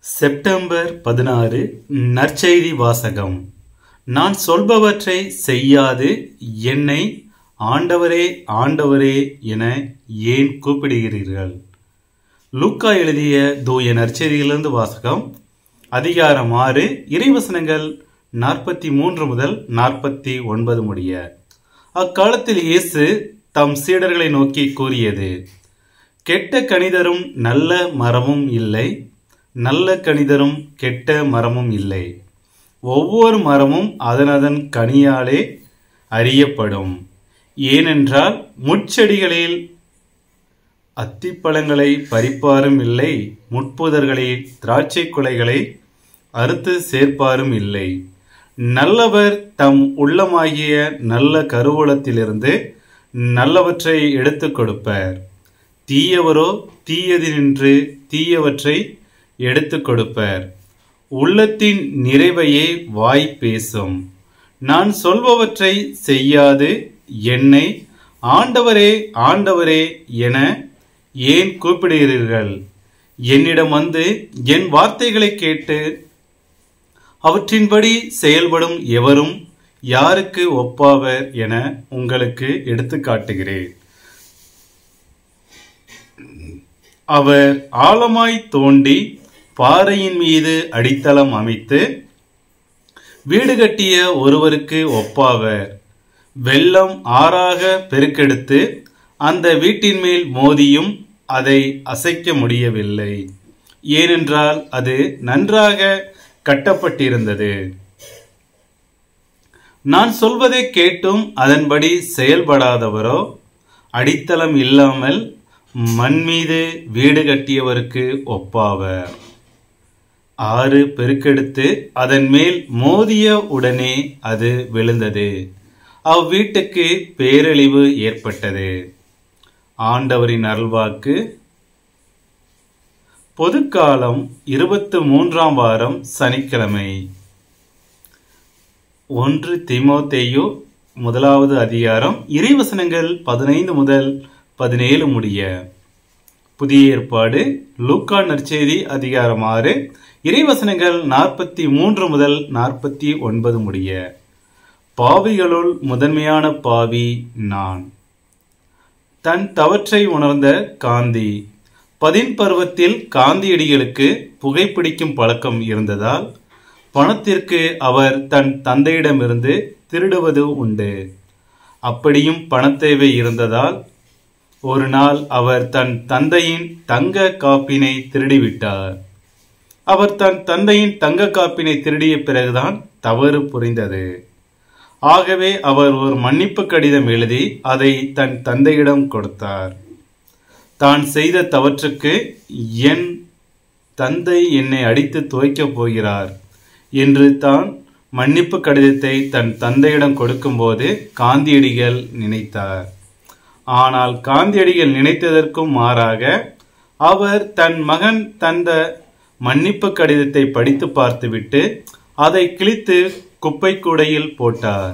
September பதினாறு நற்செய்தி வாசகம் நான் சொல்பவற்றை செய்யாது என்னை ஆண்டவரே ஆண்டவரே என ஏன் கூப்பிடுகிறீர்கள் லூக்கா எழுதிய தூய நற்செய்தியிலிருந்து வாசகம் அதிகாரம் ஆறு இறைவசனங்கள் நாற்பத்தி மூன்று முதல் நாற்பத்தி ஒன்பது முடிய அக்காலத்தில் இயேசு தம் சீடர்களை நோக்கி கூறியது கெட்ட கணிதரும் நல்ல மரமும் இல்லை நல்ல கணிதரும் கெட்ட மரமும் இல்லை ஒவ்வொரு மரமும் அதனதன் கனியாலே அறியப்படும் ஏனென்றால் முட்செடிகளில் அத்திப்பழங்களை பறிப்பாரும் இல்லை முட்புதர்களில் திராட்சை குலைகளை அறுத்து சேர்ப்பாரும் இல்லை நல்லவர் தம் உள்ளமாகிய நல்ல கருவூலத்திலிருந்து நல்லவற்றை எடுத்துக் கொடுப்பர் தீயவரோ தீயதினின்று தீயவற்றை எடுத்துக் கொடுப்பர் உள்ளத்தின் நிறைவையே வாய் பேசும் நான் சொல்பவற்றை செய்யாது என்னை ஆண்டவரே ஆண்டவரே என ஏன் கூப்பிடுகிறீர்கள் என்னிடம் வந்து என் வார்த்தைகளை கேட்டு அவற்றின்படி செயல்படும் எவரும் யாருக்கு ஒப்பாவர் என உங்களுக்கு எடுத்து காட்டுகிறேன் அவர் ஆழமாய் தோண்டி பாறையின் மீது அடித்தளம் அமைத்து வீடு கட்டிய ஒருவருக்கு ஒப்பாவர் வெள்ளம் ஆறாக பெருக்கெடுத்து அந்த வீட்டின் மேல் மோதியும் அதை அசைக்க முடியவில்லை ஏனென்றால் அது நன்றாக கட்டப்பட்டிருந்தது நான் சொல்வதை கேட்டும் அதன்படி செயல்படாதவரோ அடித்தளம் இல்லாமல் மண் மீது வீடு கட்டியவருக்கு ஒப்பாவர் ஆறு பெருக்கெடுத்து அதன் மேல் மோதிய உடனே அது விழுந்தது அவ்வீட்டுக்கு பேரழிவு ஏற்பட்டது ஆண்டவரின் அருள்வாக்கு பொதுக்காலம் இருபத்து மூன்றாம் வாரம் சனிக்கிழமை ஒன்று திமோத்தேயு முதலாவது அதிகாரம் இறைவசனங்கள் பதினைந்து முதல் பதினேழு முடிய புதிய ஏற்பாடு லூக்கா நற்செய்தி அதிகாரம் ஆறு இறைவசனங்கள் நாற்பத்தி மூன்று முதல் நாற்பத்தி ஒன்பது முடிய பாவிகளுள் முதன்மையான பாவி நான் தன் தவற்றை உணர்ந்த காந்தி பதின் பருவத்தில் காந்தியடிகளுக்கு புகைப்பிடிக்கும் பழக்கம் இருந்ததால் பணத்திற்கு அவர் தன் தந்தையிடமிருந்து திருடுவது உண்டு அப்படியும் பணத்தேவை இருந்ததால் ஒரு நாள் அவர் தன் தந்தையின் தங்க காப்பினை திருடிவிட்டார் அவர் தன் தந்தையின் தங்க காப்பினை திருடிய பிறகுதான் தவறு புரிந்தது ஆகவே அவர் ஒரு மன்னிப்பு கடிதம் எழுதி அதை தன் தந்தையிடம் கொடுத்தார் தான் செய்த தவற்றுக்கு என் தந்தை என்னை அடித்து துவைக்கப் போகிறார் என்று தான் மன்னிப்பு கடிதத்தை தன் தந்தையிடம் கொடுக்கும்போது காந்தியடிகள் நினைத்தார் ஆனால் காந்தியடிகள் நினைத்ததற்கும் மாறாக அவர் தன் மகன் தந்த மன்னிப்பு கடிதத்தை படித்து பார்த்துவிட்டு அதை கிழித்து குப்பை கூடையில் போட்டார்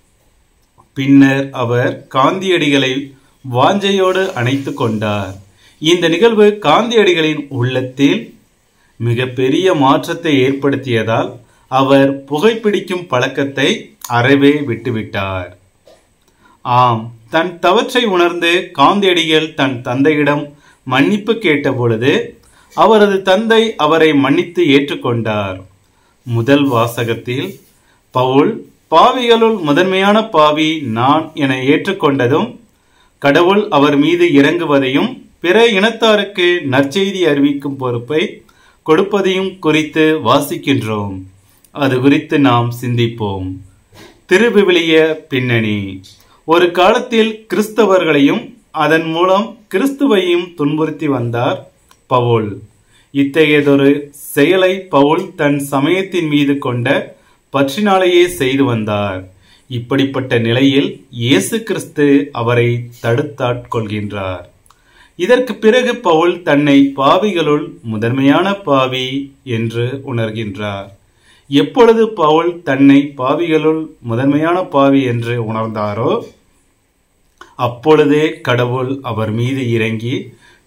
பின்னர் அவர் காந்தியடிகளை வாஞ்சையோடு அணைத்து கொண்டார் இந்த நிகழ்வு காந்தியடிகளின் உள்ளத்தில் மிக பெரிய மாற்றத்தை ஏற்படுத்தியதால் அவர் புகைப்பிடிக்கும் பழக்கத்தை அறவே விட்டுவிட்டார் ஆம் தன் தவற்றை உணர்ந்து காந்தியடிகள் தன் தந்தையிடம் மன்னிப்பு கேட்டபொழுது அவரது தந்தை அவரை மன்னித்து ஏற்றுக்கொண்டார் முதல் வாசகத்தில் பவுல் பாவிகளுள் முதன்மையான பாவி நான் என ஏற்றுக்கொண்டதும் கடவுள் அவர் மீது இறங்குவதையும் பிற இனத்தாருக்கு நற்செய்தி அறிவிக்கும் பொறுப்பை கொடுப்பதையும் குறித்து வாசிக்கின்றோம் அது குறித்து நாம் சிந்திப்போம் திருவிவிலிய பின்னணி ஒரு காலத்தில் கிறிஸ்தவர்களையும் அதன் மூலம் கிறிஸ்துவையும் துன்புறுத்தி வந்தார் பவுல் இத்தகையதொரு செயலை பவுல் தன் சமயத்தின் மீது கொண்ட பற்றினாலேயே செய்து வந்தார் இப்படிப்பட்ட நிலையில் இயேசு கிறிஸ்து அவரை தடுத்தாட்கொள்கின்றார் இதற்கு பிறகு பவுல் தன்னை பாவிகளுள் முதன்மையான பாவி என்று உணர்கின்றார் எப்பொழுது பவுல் தன்னை பாவிகளுள் முதன்மையான பாவி என்று உணர்ந்தாரோ அப்பொழுதே கடவுள் அவர் மீது இறங்கி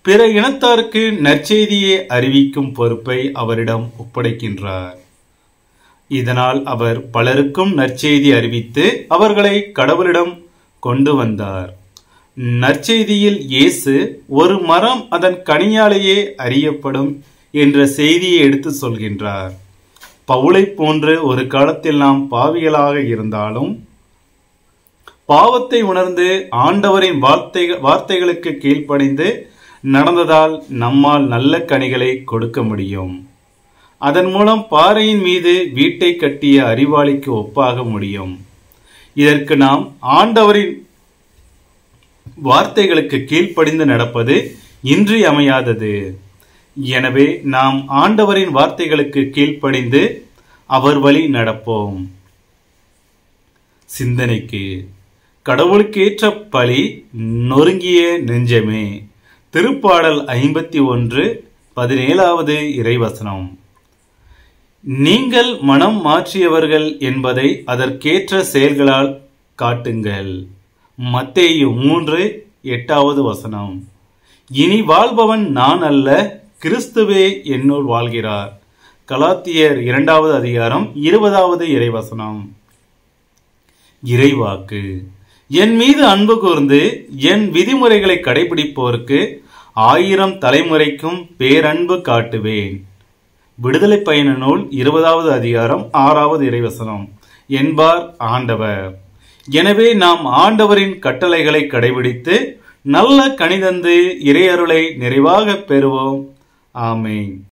பிற இனத்தாருக்கு நற்செய்தியை அறிவிக்கும் பொறுப்பை அவரிடம் ஒப்படைக்கின்றார் இதனால் அவர் பலருக்கும் நற்செய்தி அறிவித்து அவர்களை கடவுளிடம் கொண்டு வந்தார் நற்செய்தியில் இயேசு ஒரு மரம் அதன் கனியாலேயே அறியப்படும் என்ற செய்தியை எடுத்து சொல்கின்றார் பவுளை போன்று ஒரு காலத்தில் நாம் பாவிகளாக இருந்தாலும் பாவத்தை உணர்ந்து ஆண்டவரின் வார்த்தை வார்த்தைகளுக்கு கீழ்ப்படிந்து நடந்ததால் நம்மால் நல்ல கனிகளை கொடுக்க முடியும் அதன் மூலம் பாறையின் மீது வீட்டை கட்டிய அறிவாளிக்கு ஒப்பாக முடியும் இதற்கு நாம் ஆண்டவரின் வார்த்தைகளுக்கு கீழ்ப்படிந்து நடப்பது இன்றியமையாதது எனவே நாம் ஆண்டவரின் வார்த்தைகளுக்கு கீழ்ப்படிந்து அவர் வழி நடப்போம் சிந்தனைக்கு கடவுளுக்கேற்ற பழி நொறுங்கிய நெஞ்சமே திருப்பாடல் ஐம்பத்தி ஒன்று பதினேழாவது இறைவசனம் நீங்கள் மனம் மாற்றியவர்கள் என்பதை அதற்கேற்ற செயல்களால் காட்டுங்கள் மத்தேயு மூன்று எட்டாவது வசனம் இனி வாழ்பவன் நான் அல்ல கிறிஸ்துவே என்னுள் வாழ்கிறார் கலாத்தியர் இரண்டாவது அதிகாரம் இருபதாவது இறைவசனம் இறைவாக்கு என் மீது அன்பு கூர்ந்து என் விதிமுறைகளை கடைபிடிப்போருக்கு ஆயிரம் தலைமுறைக்கும் பேரன்பு காட்டுவேன் விடுதலை பயண நூல் இருபதாவது அதிகாரம் ஆறாவது இறைவசனம் என்பார் ஆண்டவர் எனவே நாம் ஆண்டவரின் கட்டளைகளை கடைபிடித்து நல்ல கனிதந்து இறையருளை நிறைவாக பெறுவோம் ஆமேன்